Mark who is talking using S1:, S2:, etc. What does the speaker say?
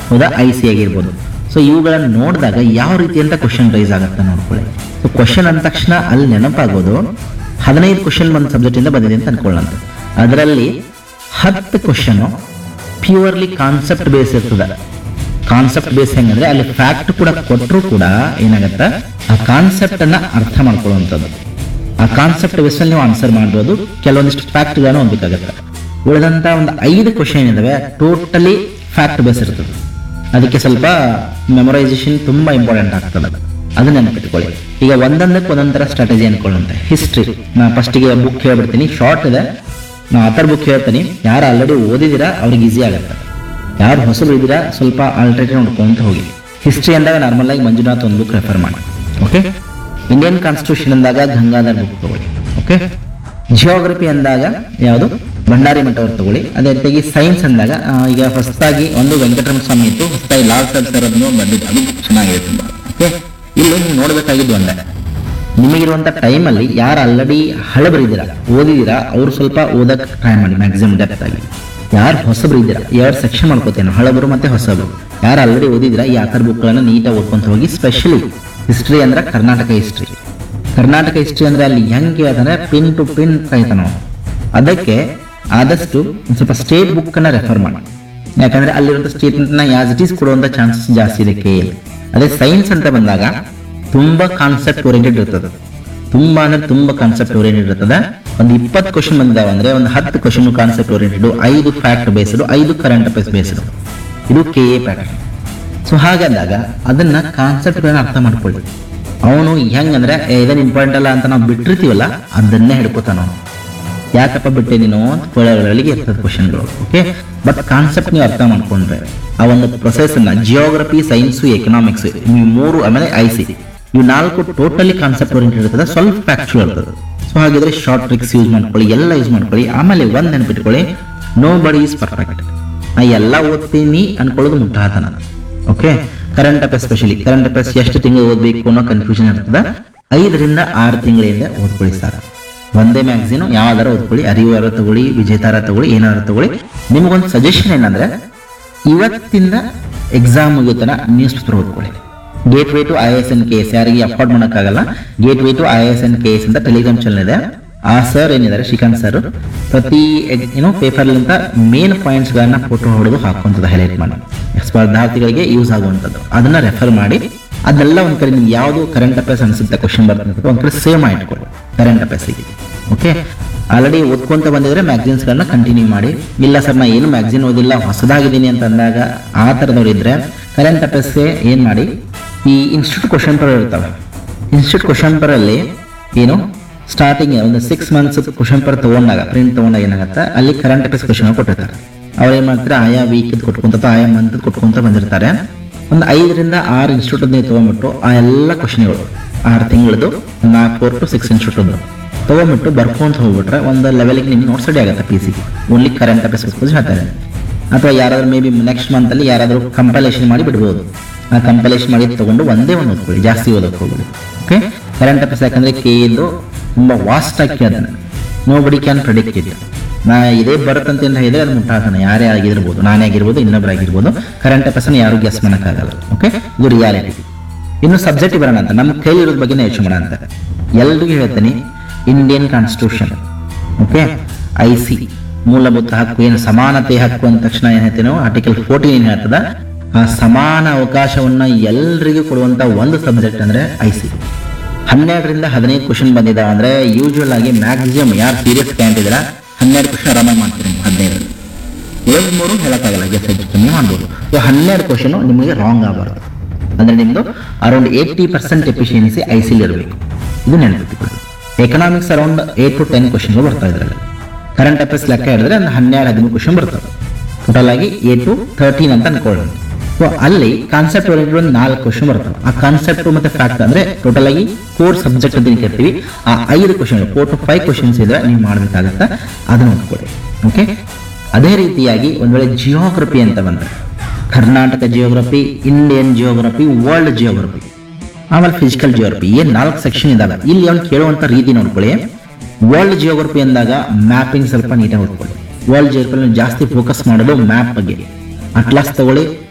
S1: ಹೌದಾ I C ಆಗಿರ್ಬೋದು so ಇವುಗಳನ್ನ ನೋಡಿದಾಗ ಯಾವ ರೀತಿ ಅಂತ ಕ್ವಶನ್ ರೈಸ್ ಆಗುತ್ತೆ ನೋಡ್ಕೊಳ್ಳಿ ಸೊ ಕ್ವಶನ್ ಅಂದ ತಕ್ಷಣ ಅಲ್ಲಿ ನೆನಪಾಗೋದು ಹದಿನೈದು ಕ್ವಶನ್ ಒಂದು ಸಬ್ಜೆಕ್ಟಿಂದ ಬಂದಿದೆ ಅಂತ ಅನ್ಕೊಳ್ಳೋಣ ಅದರಲ್ಲಿ ಹತ್ತು ಕ್ವಶನು ಪ್ಯೂರ್ಲಿ ಕಾನ್ಸೆಪ್ಟ್ ಬೇಸ್ ಇರ್ತದೆ ಕಾನ್ಸೆಪ್ಟ್ ಬೇಸ್ ಹೆಂಗಂದ್ರೆ ಅಲ್ಲಿ ಫ್ಯಾಕ್ಟ್ ಕೂಡ ಕೊಟ್ಟರು ಕೂಡ ಏನಾಗತ್ತ ಆ ಕಾನ್ಸೆಪ್ಟ್ ಅನ್ನ ಅರ್ಥ ಮಾಡ್ಕೊಳ್ಳುವಂಥದ್ದು ಆ ಕಾನ್ಸೆಪ್ಟ್ ಬೇಸ್ ನೀವು ಆನ್ಸರ್ ಮಾಡ್ಬೋದು ಕೆಲವೊಂದಿಷ್ಟು ಫ್ಯಾಕ್ಟ್ಗಳನ್ನು ಹೊಂದಬೇಕಾಗತ್ತೆ ಉಳಿದಂತ ಒಂದು ಐದು ಕ್ವಶನ್ ಇದಾವೆ ಟೋಟಲಿ ಫ್ಯಾಕ್ಟ್ ಬೇಸ್ ಇರ್ತದೆ ಅದಕ್ಕೆ ಸ್ವಲ್ಪ ಮೆಮೊರೈಸೇಷನ್ ತುಂಬಾ ಇಂಪಾರ್ಟೆಂಟ್ ಆಗ್ತದೆ ಅದನ್ನ ನೆನಪಿಟ್ಕೊಳ್ಳಿ ಈಗ ಒಂದೊಂದಕ್ಕೆ ಒಂದೊಂದರ ಸ್ಟ್ರಾಟಜಿ ಅನ್ಕೊಳ್ಳುವಂತೆ ಹಿಸ್ಟ್ರಿ ನಾ ಫಸ್ಟಿಗೆ ಬುಕ್ ಹೇಳ್ಬಿಡ್ತೀನಿ ಶಾರ್ಟ್ ಇದೆ ನಾ ಆಥರ್ ಬುಕ್ ಹೇಳ್ತೀನಿ ಯಾರು ಆಲ್ರೆಡಿ ಓದಿದಿರಾ ಅವ್ರಿಗೆ ಈಸಿ ಆಗುತ್ತೆ ಯಾರು ಹೊಸರು ಇದ್ದೀರಾ ಸ್ವಲ್ಪ ಆಲ್ಟರ್ನೇಟಿವ್ ನೋಡ್ಕೊಂತ ಹೋಗಿ ಹಿಸ್ಟ್ರಿ ಅಂದಾಗ ನಾರ್ಮಲ್ ಆಗಿ ಮಂಜುನಾಥ್ ಒಂದು ಬುಕ್ ರೆಫರ್ ಮಾಡಿ ಓಕೆ ಇಂಡಿಯನ್ ಕಾನ್ಸ್ಟಿಟ್ಯೂಷನ್ ಅಂದಾಗ ಗಂಗಾಧರ್ ಬುಕ್ ತಗೊಳ್ಳಿ ಓಕೆ ಜಿಯೋಗ್ರಫಿ ಅಂದಾಗ ಯಾವುದು ಭಂಡಾರಿ ಮಠ ಅವ್ರು ತಗೊಳ್ಳಿ ಅದೇ ರೀತಿಯಾಗಿ ಸೈನ್ಸ್ ಅಂದಾಗ ಆ, ಈಗ ಹೊಸದಾಗಿ ಒಂದು ವೆಂಕಟರಮಣ ಸ್ವಾಮಿ ಇತ್ತು ಹೊಸದಾಗಿ ಲಾಲ್ ಸರ್ ಸರ್ ಅದನ್ನು ಬಂದಿದ್ದು ಅದು ಚೆನ್ನಾಗಿದೆ ತುಂಬಾ ಓಕೆ ಇಲ್ಲಿ ನೀವು ನೋಡ್ಬೇಕಾಗಿದ್ದು ಒಂದೇ ನಿಮಗಿರುವಂತ ಟೈಮಲ್ಲಿ ಯಾರು ಆಲ್ರೆಡಿ ಹಳಬರಿದ್ದೀರಾ ಓದಿದ್ದೀರಾ ಅವ್ರು ಸ್ವಲ್ಪ ಓದಕ್ಕೆ ಟ್ರೈ ಮಾಡಿ ಮ್ಯಾಕ್ಸಿಮಮ್ ಡೆಪ್ತ್ ಆಗಿ ಯಾರು ಹೊಸಬ್ರು ಇದ್ದೀರಾ ಎರಡು ಸೆಕ್ಷನ್ ಮಾಡ್ಕೋತೇನೆ ಹಳಬರು ಮತ್ತೆ ಹೊಸಬರು ಯಾರು ಆಲ್ರೆಡಿ ಓದಿದ್ದೀರಾ ಈ ಆಥರ್ ಬುಕ್ಗಳನ್ನು ನೀಟಾಗಿ ಓದ್ಕೊಂತ ಹೋಗಿ ಸ್ಪೆಷಲಿ ಹಿಸ್ಟ್ರಿ ಅಂದ್ರೆ ಕರ್ನಾಟಕ ಹಿಸ್ಟ್ರಿ ಕರ್ನಾಟಕ ಹಿಸ್ಟ್ರಿ ಅಂದ್ರೆ ಅಲ್ಲಿ ಹೆಂಗೆ ಅದಂದ್ರೆ ಪಿನ್ ಟು ಪಿನ್ ಕಾಯ್ತ ನಾವು ಅದಕ್ಕೆ ಆದಷ್ಟು ಒಂದ್ ಸ್ವಲ್ಪ ಸ್ಟೇಟ್ ಬುಕ್ ಅನ್ನ ರೆಫರ್ ಮಾಡಿ ಯಾಕಂದ್ರೆ ಅಲ್ಲಿರುವಂತ ಸ್ಟೇಟ್ಮೆಂಟ್ ನ ಯಾಸ್ ಇಟ್ ಈಸ್ ಕೊಡುವಂತ ಚಾನ್ಸಸ್ ಜಾಸ್ತಿ ಇದೆ ಕೆ ಅದೇ ಸೈನ್ಸ್ ಅಂತ ಬಂದಾಗ ತುಂಬಾ ಕಾನ್ಸೆಪ್ಟ್ ಓರಿಯೆಂಟೆಡ್ ಇರ್ತದೆ ತುಂಬಾ ಅಂದ್ರೆ ತುಂಬಾ ಕಾನ್ಸೆಪ್ಟ್ ಓರಿಯೆಂಟೆಡ್ ಇರ್ತದೆ ಒಂದು ಇಪ್ಪತ್ತು ಕ್ವಶನ್ ಬಂದಿದಾವೆ ಅಂದ್ರೆ ಒಂದು ಹತ್ತು ಕ್ವಶನ್ ಕಾನ್ಸೆಪ್ಟ್ ಓರಿಯೆಂಟೆಡ್ ಐದು ಫ್ಯಾಕ್ಟ್ ಬೇಸ್ಡ್ ಐದು ಕರೆಂಟ್ ಅಫೇರ್ಸ್ ಬೇಸ್ಡ್ ಇದು ಕೆ ಎ ಪ್ಯಾಟರ್ನ್ ಸೊ ಹಾಗಂದಾಗ ಅದನ್ನ ಕಾನ್ಸೆಪ್ಟ್ಗಳನ್ನ ಅರ್ಥ ಮಾಡ್ಕೊಳ್ಳಿ ಅವನು ಹೆಂಗಂದ್ರೆ ಏ, ಇದನ್ನ ಇಂಪಾರ್ಟೆಂಟ್ ಅಲ್ಲ ಅಂತ ನಾವು ಬಿಟ್ಟಿರ್ತೀವಲ್ಲ ಅದನ್ನೇ ಹಿಡ್ಕೋತಾನ ಅವನು ಯಾಕಪ್ಪ ಬಿಟ್ಟೆ ನೀನು ಅಂತ ಕೊಳಗಳಿಗೆ ಇರ್ತದೆ ಕ್ವಶನ್ಗಳು ಓಕೆ ಬಟ್ ಕಾನ್ಸೆಪ್ಟ್ ನೀವು ಅರ್ಥ ಮಾಡ್ಕೊಂಡ್ರೆ ಆ ಒಂದು ಪ್ರೊಸೆಸ್ ಅನ್ನ ಜಿಯೋಗ್ರಫಿ ಸೈನ್ಸು ಎಕನಾಮಿಕ್ಸ್ ನೀವು ಮೂರು ಆಮೇಲೆ ಐ ಸಿ ಇವು ನಾಲ್ಕು ಟೋಟಲಿ ಕಾನ್ಸೆಪ್ಟ್ ಓರಿಯೆಂಟೆಡ್ ಇರ್ತದೆ ಸ್ವಲ್ಪ ಫ್ಯಾಕ್ಚುಯಲ್ ಇರ್ತದೆ ಸೊ ಹಾಗಿದ್ರೆ ಶಾರ್ಟ್ ಟ್ರಿಕ್ಸ್ ಯೂಸ್ ಮಾಡ್ಕೊಳ್ಳಿ ಎಲ್ಲ ಯೂಸ್ ಮಾಡ್ಕೊಳ್ಳಿ ಆಮೇಲೆ ಒಂದ್ ನೆನಪಿಟ್ಕೊಳ್ಳಿ ನೋ ಬಡಿ ಈಸ್ ಪರ್ಫೆಕ್ಟ್ ನಾ ಎಲ್ಲ ಓದ್ತೀನಿ ಅನ್ಕೊಳ್ಳೋದು ಮುಟ್ಟಾತನ okay current affairs specially current affairs ಎಷ್ಟು ತಿಂಗಳು ಓದಬೇಕು ಅನ್ನೋ ಕನ್ಫ್ಯೂಷನ್ ಇರ್ತದೆ ಐದರಿಂದ ಆರು ತಿಂಗಳಿಂದ ಓದ್ಕೊಳ್ಳಿ ಸರ್ ಒಂದೇ ಮ್ಯಾಗ್ಝಿನ್ ಯಾವ್ದಾರ ಓದ್ಕೊಳ್ಳಿ ಅರಿವಾರ ತಗೊಳ್ಳಿ ವಿಜೇತಾರ ತಗೊಳ್ಳಿ ಏನಾರ ತಗೊಳ್ಳಿ ನಿಮಗೊಂದು ಸಜೆಷನ್ ಏನಂದ್ರೆ ಇವತ್ತಿಂದ ಎಕ್ಸಾಮ್ ಮುಗಿಯೋತನ ನ್ಯೂಸ್ ಪೇಪರ್ ಓದ್ಕೊಳ್ಳಿ gateway to I S N K S ಯಾರಿಗೆ ಅಫೋರ್ಡ್ ಮಾಡೋಕ್ಕಾಗಲ್ಲ gateway to I S N K S ಅಂತ ಟೆಲಿಗ್ರಾಮ್ ಚಾನಲ್ ಇದೆ ಆ ಸರ್ ಏನಿದ್ದಾರೆ ಶ್ರೀಕಾಂತ್ ಸರ್ ಪ್ರತಿ ಏನೋ ಪೇಪರ್ಲಿಂದ ಮೇನ್ ಪಾಯಿಂಟ್ಸ್ ಗಳನ್ನ ಫೋಟೋ ಹೊಡೆದು ಹಾಕುವಂಥದ್ದು ಹೈಲೈಟ್ ಮಾಡಿ ಸ್ಪರ್ಧಾರ್ಥಿಗಳಿಗೆ ಯೂಸ್ ಆಗುವಂಥದ್ದು ಅದನ್ನ ರೆಫರ್ ಮಾಡಿ ಅದೆಲ್ಲ ಒಂದ್ ಕಡೆ ನಿಮ್ಗೆ ಯಾವುದು ಕರೆಂಟ್ ಅಫೇರ್ಸ್ ಅನ್ಸುತ್ತೆ ಕ್ವಶನ್ ಬರ್ತದೆ ಒಂದ್ ಕಡೆ ಸೇವ್ ಮಾಡಿ ಇಟ್ಕೊಳ್ಳಿ ಕರೆಂಟ್ ಅಫೇರ್ಸ್ಗೆ ಓಕೆ ಆಲ್ರೆಡಿ ಓದ್ಕೊಂತ ಬಂದಿದ್ರೆ ಮ್ಯಾಗ್ಝಿನ್ಸ್ ಗಳನ್ನ ಕಂಟಿನ್ಯೂ ಮಾಡಿ ಇಲ್ಲ ಸರ್ ನಾ ಏನು ಮ್ಯಾಗ್ಝಿನ್ ಓದಿಲ್ಲ ಹೊಸದಾಗಿದ್ದೀನಿ ಅಂತ ಅಂದಾಗ ಆ ಥರದವ್ರು ಇದ್ರೆ ಕರೆಂಟ್ ಅಫೇರ್ಸ್ಗೆ ಏನ್ ಮಾಡಿ ಈ ಇನ್ಸ್ಟಿಟ್ಯೂಟ್ ಕ್ವಶನ್ ಪೇಪರ್ ಇರ್ತವೆ ಇನ್ಸ್ಟಿಟ್ಯೂಟ್ ಕ್ವಶನ್ ಪೇಪರ್ ಅಲ್ಲಿ ಏನು ಸ್ಟಾರ್ಟಿಂಗ್ ಒಂದು ಸಿಕ್ಸ್ ಮಂತ್ಸ್ ಕ್ವಶನ್ ಪೇಪರ್ ತಗೊಂಡಾಗ ಪ್ರಿಂಟ್ ತಗೊಂಡಾಗ ಏನಾಗುತ್ತೆ ಅಲ್ಲಿ ಕರೆಂಟ್ ಅಫೇರ್ಸ್ ಕ್ವಶನ್ ಕೊಟ್ಟಿರ್ತಾರೆ ಅವ್ರು ಏನ್ ಮಾಡ್ತಾರೆ ಆಯಾ ವೀಕ್ ಕೊಟ್ಕೊಂತ ಅಥವಾ ಆಯಾ ಮಂತ್ ಕೊಟ್ಕೊಂತ ಬಂದಿರ್ತಾರೆ ಒಂದು ಐದರಿಂದ ಆರು ಇನ್ಸ್ಟಿಟ್ಯೂಟ್ ನೀವು ತಗೊಂಡ್ಬಿಟ್ಟು ಆ ಎಲ್ಲ ಕ್ವಶನ್ಗಳು ಆರು ತಿಂಗಳದು ನಾಲ್ಕು ಫೋರ್ ಟು ಸಿಕ್ಸ್ ಇನ್ಸ್ಟಿಟ್ಯೂಟ್ ತಗೊಂಡ್ಬಿಟ್ಟು ಬರ್ಕೊಂತ ಹೋಗ್ಬಿಟ್ರೆ ಒಂದು ಲೆವೆಲ್ಗೆ ನಿಮ್ಗೆ ನೋಟ್ಸ್ ರೆಡಿ ಆಗುತ್ತೆ P C only current affairs ಬಗ್ಗೆ ಹೇಳ್ತಾರೆ ಅಥವಾ ಯಾರಾದ್ರೂ ಮೇ ಬಿ ನೆಕ್ಸ್ಟ್ ಮಂತ್ ಅಲ್ಲಿ ಯಾರಾದ್ರೂ ಕಂಪಲೇಷನ್ ಮಾಡಿ ಬಿಡ್ಬೋದು ಆ ಕಂಪಲೇಷನ್ ಮಾಡಿ ತಗೊಂಡು ಒಂದೇ ಒಂದು ಓದ್ಕೊಳ್ಳಿ ಜಾಸ್ತಿ ಓದೋಕೆ ಹೋಗ್ಬಿಡಿ ಓಕೆ ಕರೆಂಟ್ ಅಫೇರ್ಸ್ ಯಾಕಂದ್ರೆ ಕೆ ಇದು ತುಂಬಾ ವಾಸ್ಟ್ ಆಗಿ ಕೇಳ್ತಾನೆ ನೋ ಬಡಿ ಕ್ಯಾನ್ ಪ್ರೆಡಿಕ್ಟ್ ಇಟ್ ನಾ ಇದೇ ಬರುತ್ತಂತ ಅಂತ ಹೇಳಿದ್ರೆ ಅದು ಮುಟ್ಟಾತಾನೆ ಯಾರೇ ಆಗಿರ್ಬೋದು ನಾನೇ ಆಗಿರ್ಬೋದು ಇನ್ನೊಬ್ಬರಾಗಿರ್ಬೋದು ಕರೆಂಟ್ ಅಫೇರ್ಸ್ ಯಾರು ಗೆಸ್ ಮಾಡೋಕ್ಕಾಗಲ್ಲ ಓಕೆ ಇದು ರಿಯಾಲಿಟಿ ಇನ್ನು ಸಬ್ಜೆಕ್ಟ್ ಬರೋಣ ಅಂತ ನಮ್ಮ ಕೈಲಿರೋದ್ ಬಗ್ಗೆ ಯೋಚನೆ ಮಾಡೋಣ ಅಂತ ಎಲ್ರಿಗೂ ಹೇಳ್ತೀನಿ Indian constitution okay I C ಮೂಲಭೂತ ಹಕ್ಕು ಏನು ಸಮಾನತೆ ಹಕ್ಕು ಅಂದ ತಕ್ಷಣ ಏನ್ ಹೇಳ್ತೀವಿ ನಾವು ಆರ್ಟಿಕಲ್ ಫೋರ್ಟೀನ್ ಏನ್ ಹೇಳ್ತದ ಆ ಸಮಾನ ಅವಕಾಶವನ್ನ ಎಲ್ರಿಗೂ ಕೊಡುವಂತ ಒಂದು ಸಬ್ಜೆಕ್ಟ್ ಅಂದ್ರೆ ಐ ಸಿ ಹನ್ನೆರಡರಿಂದ ಹದಿನೈದು ಕ್ವಶನ್ ಬಂದಿದ್ದಾವೆ ಅಂದ್ರೆ ಯೂಶುವಲ್ ಆಗಿ ಮ್ಯಾಕ್ಸಿಮಮ್ ಯಾರು ಸೀರಿಯಸ್ ಕ್ಯಾಂಟ್ ಇದ್ದೀರಾ ಹನ್ನೆರಡು ಕ್ವಶನ್ ಆರಾಮಾಗಿ ಮಾಡ್ತೀರಿ ನೀವು ಹದಿನೈದು ಏಳು ಮೂರು ಹೇಳಕ್ಕಾಗಲ್ಲ ಗೆಸ್ ಕಮ್ಮಿ ಮಾಡ್ಬೋದು ಸೊ ಹನ್ನೆರಡು ಕ್ವಶನ್ ನಿಮಗೆ ರಾಂಗ್ ಆಗಬಾರ್ದು ಅಂದ್ರೆ ನಿಮ್ದು ಅರೌಂಡ್ ಏಯ್ಟಿ ಪರ್ಸೆಂಟ್ ಎಫಿಷಿಯನ್ಸಿ ಐ ಸಿಲ್ ಇರಬೇಕು ಇದು ನೆನಪಿಟ್ಕೊಳ್ಳಿ economics around eight to ten ಕ್ವಶನ್ಗಳು ಬರ್ತಾ ಇದ್ರಲ್ಲಿ ಕರೆಂಟ್ ಅಫೇರ್ಸ್ ಲೆಕ್ಕ ಹಿಡಿದ್ರೆ ಒಂದು ಹನ್ನೆರಡು ಹದಿಮೂರು ಕ್ವಶನ್ ಬರ್ತವೆ ಟೋಟಲ್ ಆಗಿ ಏಟ್ ಟು ಥರ್ಟೀನ್ ಅಂತ ಅನ್ಕೊಳ್ಳೋಣ ಸೊ ಅಲ್ಲಿ ಕಾನ್ಸೆಪ್ಟ್ ಓರಿಯೆಂಟೆಡ್ ಒಂದು ನಾಲ್ಕು ಕ್ವಶನ್ ಬರ್ತವೆ ಆ ಕಾನ್ಸೆಪ್ಟ್ ಮತ್ತೆ ಫ್ಯಾಕ್ಟ್ ಅಂದ್ರೆ ಟೋಟಲ್ ಆಗಿ ಫೋರ್ ಸಬ್ಜೆಕ್ಟ್ ಅಂತ ಕರಿತೀವಿ ಆ ಐದು question four to five questions ಇದ್ರೆ ನೀವು ಮಾಡ್ಬೇಕಾಗತ್ತೆ ಅದನ್ನ ನೋಡ್ಕೊಳ್ಳಿ ಓಕೆ ಅದೇ ರೀತಿಯಾಗಿ ಒಂದ್ ವೇಳೆ ಜಿಯೋಗ್ರಫಿ ಅಂತ ಬಂದ್ರೆ Karnataka geography Indian geography world geography ಆಮೇಲೆ ಫಿಸಿಕಲ್ ಜಿಯೋಗ್ರಫಿ ಏನ್ ನಾಲ್ಕು ಸೆಕ್ಷನ್ ಇದಾವೆ ಇಲ್ಲಿ ಅವ್ನು ಕೇಳುವಂತ ರೀತಿ ನೋಡ್ಕೊಳ್ಳಿ ವರ್ಲ್ಡ್ ಜಿಯೋಗ್ರಫಿ ಅಂದಾಗ ಮ್ಯಾಪಿಂಗ್ ಸ್ವಲ್ಪ ನೀಟಾಗಿ ಓದ್ಕೊಳ್ಳಿ ವರ್ಲ್ಡ್ ಜಿಯೋಗ್ರಫಿ ಜಾಸ್ತಿ ಫೋಕಸ್ ಮಾಡೋದು ಮ್ಯಾಪ್ ಬಗ್ಗೆ ಅಟ್ಲಾಸ್ ತಗೊಳ್ಳಿ